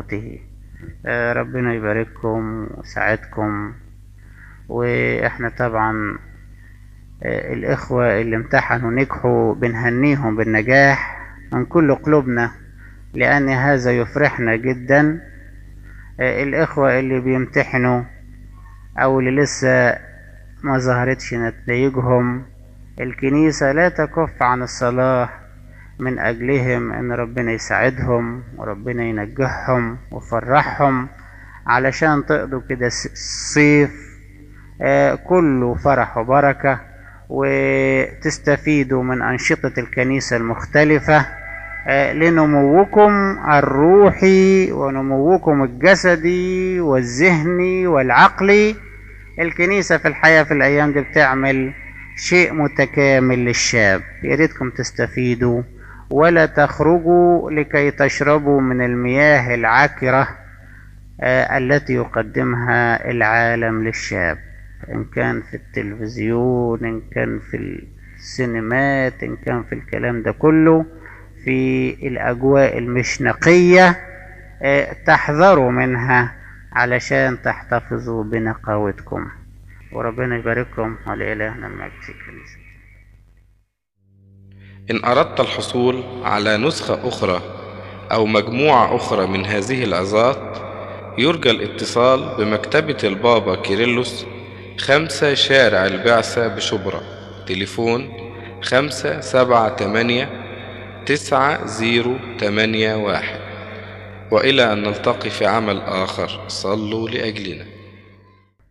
صفاته آه، ربنا يبارككم ويساعدكم واحنا طبعا آه، الإخوة اللي امتحنوا نجحوا بنهنيهم بالنجاح من كل قلوبنا لأن هذا يفرحنا جدا آه، الإخوة اللي بيمتحنوا أو اللي لسه ما ظهرتش نتائجهم الكنيسة لا تكف عن الصلاة من أجلهم إن ربنا يساعدهم وربنا ينجحهم ويفرحهم علشان تقضوا كده الصيف آه، كله فرح وبركة وتستفيدوا من أنشطة الكنيسة المختلفة آه، لنموكم الروحي ونموكم الجسدي والذهني والعقلي الكنيسة في الحياة في الأيام دي بتعمل شيء متكامل للشاب يا ريتكم تستفيدوا ولا تخرجوا لكي تشربوا من المياه العكرة آه، التي يقدمها العالم للشاب إن كان في التلفزيون إن كان في السينمات إن كان في الكلام ده كله في الأجواء المش نقية آه، تحذروا منها علشان تحتفظوا بنقاوتكم وربنا يبارككم ولإلهنا المجد في الكنيسة إن أردت الحصول على نسخة أخرى أو مجموعة أخرى من هذه العظات يرجى الاتصال بمكتبة البابا كيرلس خمسة شارع البعثة بشبرا تليفون خمسة سبعة تمانية تسعة زيرو تمانية واحد وإلى أن نلتقي في عمل آخر صلوا لأجلنا